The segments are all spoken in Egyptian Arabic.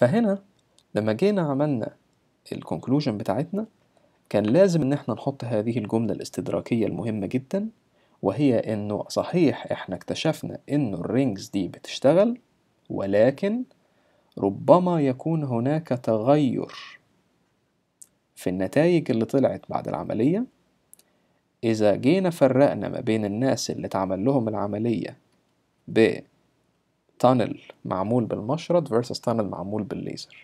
فهنا لما جينا عملنا الكونكلوجن بتاعتنا كان لازم ان احنا نحط هذه الجملة الاستدراكية المهمة جدا وهي انه صحيح احنا اكتشفنا انه الرينجز دي بتشتغل ولكن ربما يكون هناك تغير في النتائج اللي طلعت بعد العملية إذا جينا فرقنا ما بين الناس اللي اتعمل لهم العملية بتانل معمول بالمشرط versus تانل معمول بالليزر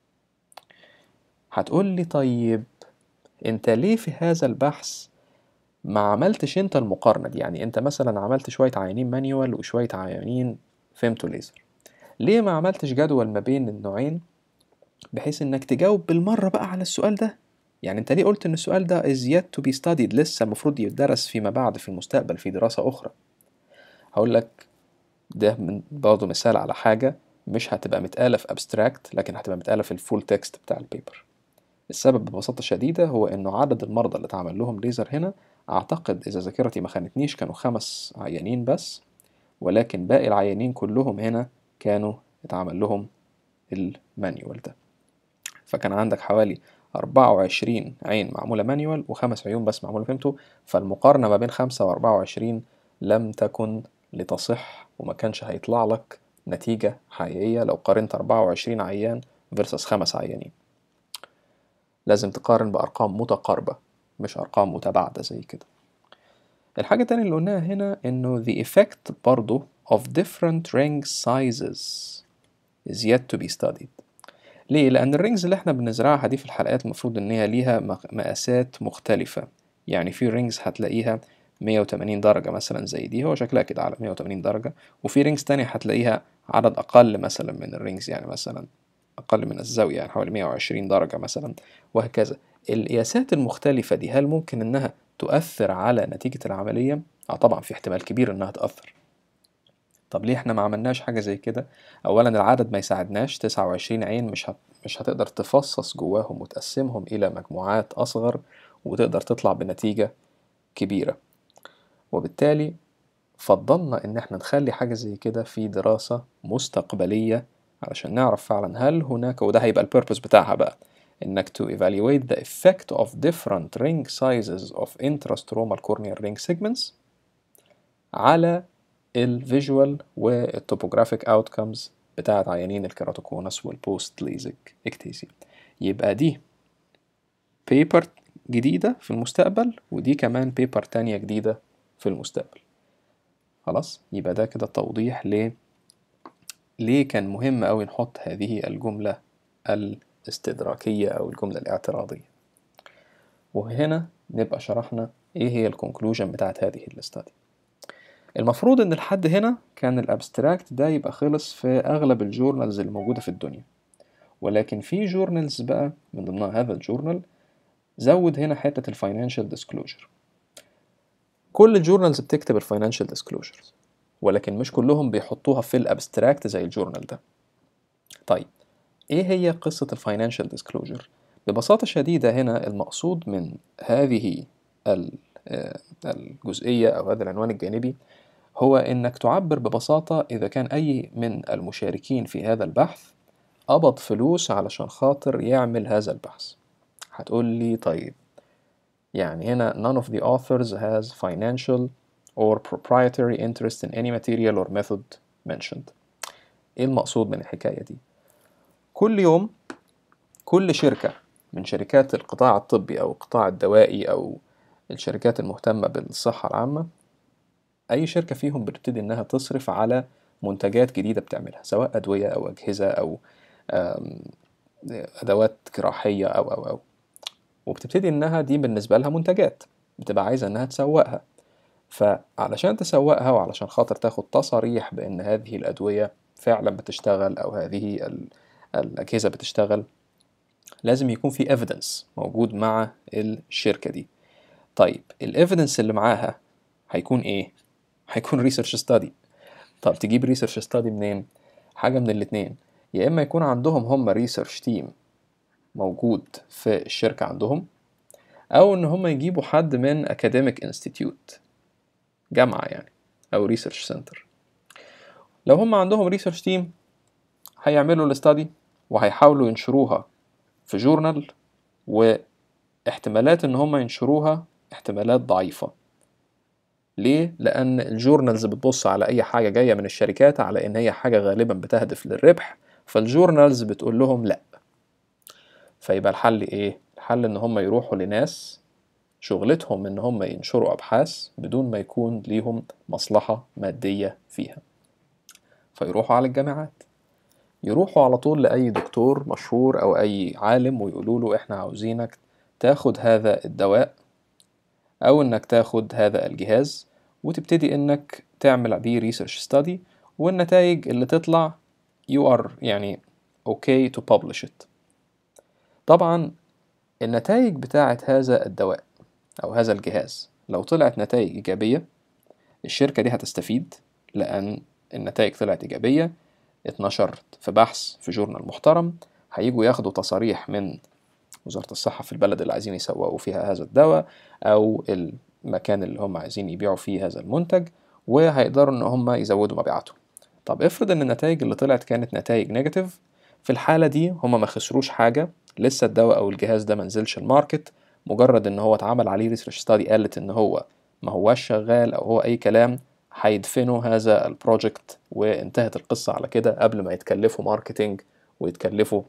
هتقول لي طيب انت ليه في هذا البحث ما عملتش انت المقارنة دي يعني انت مثلا عملت شوية عيانين مانيوال وشوية عيانين فيمتو ليزر ليه ما عملتش جدول ما بين النوعين بحيث انك تجاوب بالمرة بقى على السؤال ده يعني انت ليه قلت ان السؤال ده is yet to be studied لسه المفروض يدرس فيما بعد في المستقبل في دراسة اخرى هقول لك ده من برضه مثال على حاجة مش هتبقى متقالة في abstract لكن هتبقى متقالة في الفول تكست بتاع البيبر السبب ببساطة شديدة هو إنه عدد المرضى اللي اتعمل لهم ليزر هنا أعتقد إذا ذاكرتي ما خانتنيش كانوا خمس عيانين بس ولكن باقي العيانين كلهم هنا كانوا اتعمل لهم المانيوال ده فكان عندك حوالي 24 عين معمولة مانيوال وخمس عيون بس معمولة فيمتو فالمقارنة ما بين خمسة وأربعة وعشرين لم تكن لتصح وما كانش هيطلع لك نتيجة حقيقية لو قارنت 24 عيان versus خمس عيانين لازم تقارن بأرقام متقاربة مش أرقام متباعدة زي كده الحاجة التانية اللي قلناها هنا إنه the effect برضو of different ring sizes is yet to be studied ليه؟ لأن الرينجز اللي احنا بنزرعها دي في الحلقات المفروض إن هي ليها مقاسات مختلفة يعني في رينجز هتلاقيها 180 درجة مثلا زي دي هو شكلها كده على 180 درجة وفي رينجز تانية هتلاقيها عدد أقل مثلا من الرينجز يعني مثلا أقل من الزاوية يعني حوالي 120 درجة مثلا وهكذا القياسات المختلفة دي هل ممكن إنها تؤثر على نتيجة العملية؟ اه طبعا في احتمال كبير إنها تأثر طب ليه احنا ما عملناش حاجة زي كده؟ أولا العدد ما يساعدناش 29 عين مش هت... مش هتقدر تفصص جواهم وتقسمهم إلى مجموعات أصغر وتقدر تطلع بنتيجة كبيرة وبالتالي فضلنا إن احنا نخلي حاجة زي كده في دراسة مستقبلية علشان نعرف فعلا هل هناك وده هيبقى البيربز بتاعها بقى إنك to evaluate the effect of different ring sizes of intrastromal corneal ring segments على الفيجوال والتوبوجرافيك اوتكمز بتاعت عيانين الكيراتوكونس والبوست ليزك اكتيزيا يبقى دي بيبر جديدة في المستقبل ودي كمان بيبر تانية جديدة في المستقبل خلاص يبقى ده كده توضيح ليه ليه كان مهم أوي نحط هذه الجملة الاستدراكية أو الجملة الاعتراضية وهنا نبقى شرحنا ايه هي الكونكلوجن بتاعت هذه الاستادي المفروض ان لحد هنا كان الابستراكت ده يبقى خلص في اغلب الجورنالز اللي موجودة في الدنيا ولكن في جورنالز بقى من ضمنها هذا الجورنال زود هنا حتة الفاينانشال ديسكلوجر كل الجورنالز بتكتب الفاينانشال ديسكلوجرز ولكن مش كلهم بيحطوها في الابستراكت زي الجورنال ده طيب ايه هي قصة الفاينانشال ديسكلوجر ببساطة شديدة هنا المقصود من هذه الجزئية أو هذا العنوان الجانبي هو إنك تعبر ببساطة إذا كان أي من المشاركين في هذا البحث قبض فلوس علشان خاطر يعمل هذا البحث هتقول لي طيب يعني هنا none of the authors has financial or proprietary interest in any material or method mentioned ايه المقصود من الحكاية دي كل يوم كل شركة من شركات القطاع الطبي أو القطاع الدوائي أو الشركات المهتمة بالصحة العامة أي شركة فيهم بتبتدي إنها تصرف على منتجات جديدة بتعملها سواء أدوية أو أجهزة أو أدوات جراحية أو أو أو وبتبتدي إنها دي بالنسبة لها منتجات بتبقى عايزة إنها تسوقها فعلشان تسوقها وعلشان خاطر تاخد تصاريح بأن هذه الأدوية فعلا بتشتغل أو هذه الأجهزة بتشتغل لازم يكون في evidence موجود مع الشركة دي طيب الايفيدنس اللي معاها هيكون ايه هيكون ريسيرش ستادي طب تجيب ريسيرش ستادي منين حاجه من الاتنين يا اما يكون عندهم هم ريسيرش تيم موجود في الشركه عندهم او ان هم يجيبوا حد من اكاديميك انستيتيوت جامعه يعني او ريسيرش سنتر لو هم عندهم ريسيرش تيم هيعملوا الاستادي وهيحاولوا ينشروها في جورنال واحتمالات ان هم ينشروها احتمالات ضعيفة ليه؟ لأن الجورنالز بتبص على أي حاجة جاية من الشركات على إن هي حاجة غالبا بتهدف للربح فالجورنالز بتقول لهم لأ فيبقى الحل إيه؟ الحل إن هم يروحوا لناس شغلتهم إن هم ينشروا أبحاث بدون ما يكون ليهم مصلحة مادية فيها فيروحوا على الجامعات يروحوا على طول لأي دكتور مشهور أو أي عالم ويقولوا له إحنا عاوزينك تاخد هذا الدواء أو إنك تاخد هذا الجهاز وتبتدي إنك تعمل بيه ريسيرش ستادي والنتائج اللي تطلع you are يعني okay to publish it طبعا النتائج بتاعة هذا الدواء أو هذا الجهاز لو طلعت نتائج إيجابية الشركة دي هتستفيد لأن النتائج طلعت إيجابية اتنشرت في بحث في جورنال محترم هيجوا ياخدوا تصاريح من وزارة الصحة في البلد اللي عايزين يسوقوا فيها هذا الدواء أو المكان اللي هم عايزين يبيعوا فيه هذا المنتج وهيقدروا إن هم يزودوا مبيعاتهم طب افرض إن النتائج اللي طلعت كانت نتائج نيجاتيف في الحالة دي هم ما خسروش حاجة لسه الدواء أو الجهاز ده منزلش الماركت مجرد إن هو اتعمل عليه ريسيرش ستادي قالت إن هو ما هواش شغال أو هو أي كلام هيدفنوا هذا البروجكت وانتهت القصة على كده قبل ما يتكلفوا ماركتينج ويتكلفوا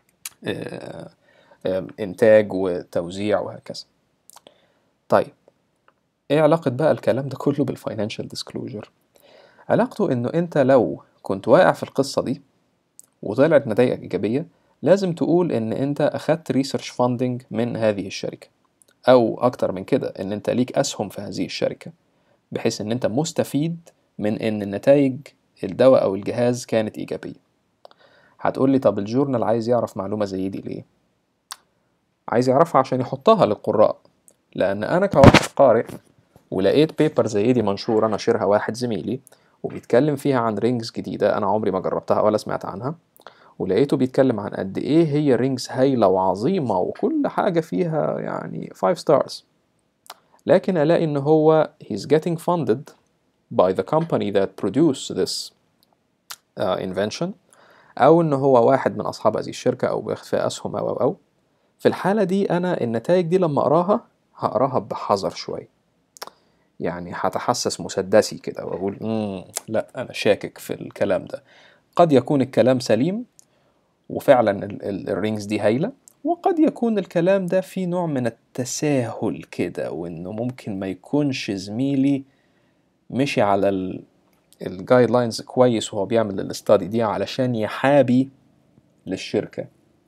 آه إنتاج وتوزيع وهكذا طيب إيه علاقة بقى الكلام ده كله بالفاينانشال ديسكلوجر علاقته إنه أنت لو كنت واقع في القصة دي وطلعت نتائجك إيجابية لازم تقول إن أنت أخدت ريسيرش فاندنج من هذه الشركة أو أكتر من كده إن أنت ليك أسهم في هذه الشركة بحيث إن أنت مستفيد من إن النتائج الدواء أو الجهاز كانت إيجابية هتقولي طب الجورنال عايز يعرف معلومة زي دي ليه؟ عايز يعرفها عشان يحطها للقراء لأن أنا كواحد قارئ ولقيت بيبر زي دي منشورة نشرها واحد زميلي وبيتكلم فيها عن رينجز جديدة أنا عمري ما جربتها ولا سمعت عنها ولقيته بيتكلم عن قد إيه هي رينجز هايلة وعظيمة وكل حاجة فيها يعني 5 stars لكن ألاقي إن هو he's getting funded by the company that produce this uh, invention أو إن هو واحد من أصحاب هذه الشركة أو بياخد فيها أسهم أو أو أو في الحالة دي أنا النتائج دي لما أقراها هقراها بحذر شوية يعني هتحسس مسدسي كده وأقول مم لا أنا شاكك في الكلام ده قد يكون الكلام سليم وفعلا الرينجز دي هايلة وقد يكون الكلام ده فيه نوع من التساهل كده وإنه ممكن ما يكونش زميلي مشي على الجايد لاينز كويس وهو بيعمل الاستادي دي علشان يحابي للشركة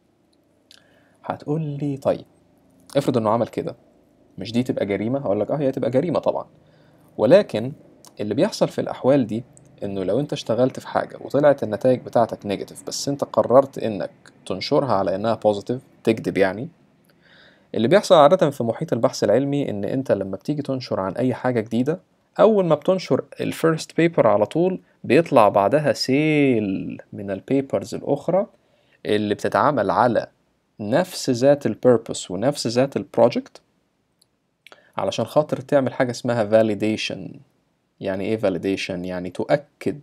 هتقول لي طيب افرض انه عمل كده مش دي تبقى جريمة هقول لك اه هي تبقى جريمة طبعا ولكن اللي بيحصل في الأحوال دي إنه لو أنت اشتغلت في حاجة وطلعت النتائج بتاعتك نيجاتيف بس أنت قررت إنك تنشرها على إنها بوزيتيف تكذب يعني اللي بيحصل عادة في محيط البحث العلمي إن أنت لما بتيجي تنشر عن أي حاجة جديدة أول ما بتنشر الفيرست بيبر على طول بيطلع بعدها سيل من البيبرز الأخرى اللي بتتعامل على نفس ذات البيربس ونفس ذات البروجكت علشان خاطر تعمل حاجة اسمها validation يعني ايه validation يعني تؤكد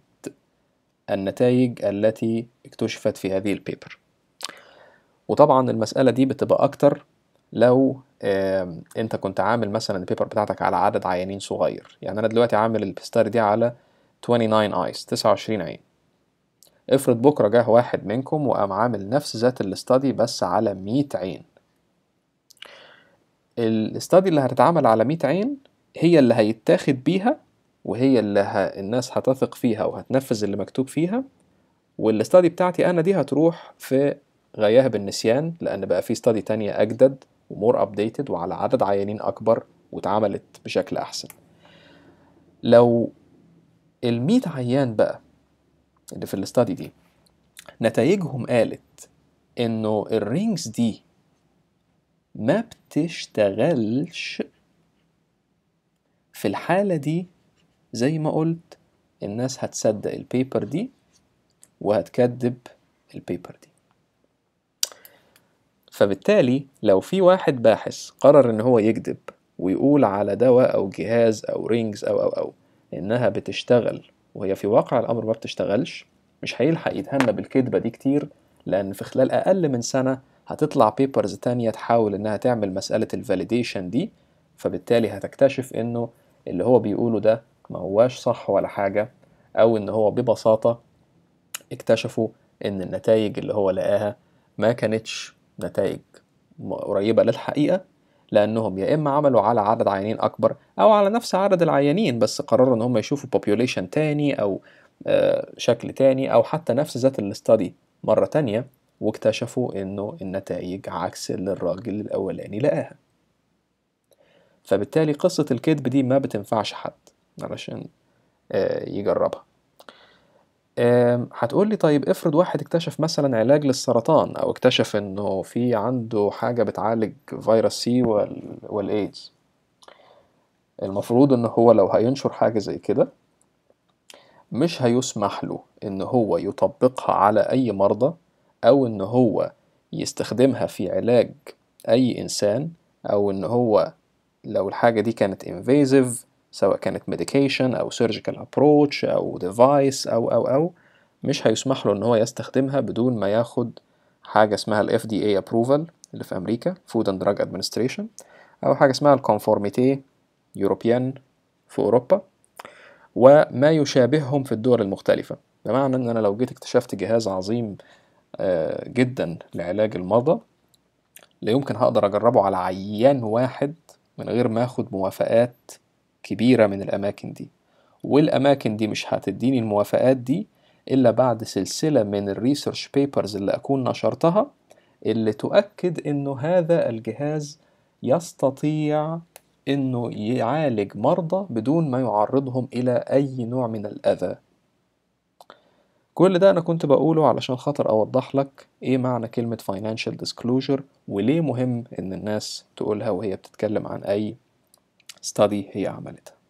النتائج التي اكتشفت في هذه البيبر وطبعا المسألة دي بتبقى أكتر لو انت كنت عامل مثلا البيبر بتاعتك على عدد عيانين صغير يعني انا دلوقتي عامل البستار دي على 29 ايس 29 عين افرض بكره جه واحد منكم وقام عامل نفس ذات الاستادي بس على 100 عين الاستادي اللي هتتعمل على 100 عين هي اللي هيتاخد بيها وهي اللي ه... الناس هتثق فيها وهتنفذ اللي مكتوب فيها والاستادي بتاعتي انا دي هتروح في غياهب النسيان لان بقى في استادي تانية اجدد ومور ابديتد وعلى عدد عيانين اكبر واتعملت بشكل احسن لو الميت عيان بقى اللي في الاستادي دي نتائجهم قالت انه الرينجز دي ما بتشتغلش في الحالة دي زي ما قلت الناس هتصدق البيبر دي وهتكذب البيبر دي فبالتالي لو في واحد باحث قرر ان هو يكذب ويقول على دواء او جهاز او رينجز او او او انها بتشتغل وهي في واقع الامر ما بتشتغلش مش هيلحق يتهنى بالكذبه دي كتير لأن في خلال أقل من سنة هتطلع بيبرز تانية تحاول إنها تعمل مسألة الفاليديشن دي فبالتالي هتكتشف إنه اللي هو بيقوله ده ما هواش صح ولا حاجة أو إن هو ببساطة اكتشفوا إن النتائج اللي هو لقاها ما كانتش نتائج قريبة للحقيقة لأنهم يا إما عملوا على عدد عيانين أكبر أو على نفس عدد العيانين بس قرروا إن هم يشوفوا population تاني أو آه، شكل تاني أو حتى نفس ذات الاستادي مرة تانية واكتشفوا إنه النتائج عكس اللي الراجل الأولاني لقاها فبالتالي قصة الكذب دي ما بتنفعش حد علشان آه، يجربها آم، هتقولي طيب افرض واحد اكتشف مثلا علاج للسرطان او اكتشف انه في عنده حاجة بتعالج فيروس سي وال... والايدز المفروض ان هو لو هينشر حاجة زي كده مش هيسمح له ان هو يطبقها على اي مرضى او ان هو يستخدمها في علاج اي انسان او ان هو لو الحاجة دي كانت invasive سواء كانت medication أو surgical approach أو device أو أو أو مش هيسمح له إن هو يستخدمها بدون ما ياخد حاجة اسمها ال FDA approval اللي في أمريكا Food and Drug Administration أو حاجة اسمها ال Conformité European في أوروبا وما يشابههم في الدول المختلفة بمعنى إن أنا لو جيت اكتشفت جهاز عظيم آه، جدا لعلاج المرضى لا يمكن هقدر أجربه على عيان واحد من غير ما أخد موافقات كبيرة من الأماكن دي والأماكن دي مش هتديني الموافقات دي إلا بعد سلسلة من الريسيرش بيبرز اللي أكون نشرتها اللي تؤكد إنه هذا الجهاز يستطيع إنه يعالج مرضى بدون ما يعرضهم إلى أي نوع من الأذى كل ده أنا كنت بقوله علشان خاطر أوضح لك إيه معنى كلمة financial disclosure وليه مهم إن الناس تقولها وهي بتتكلم عن أي study هي عملتها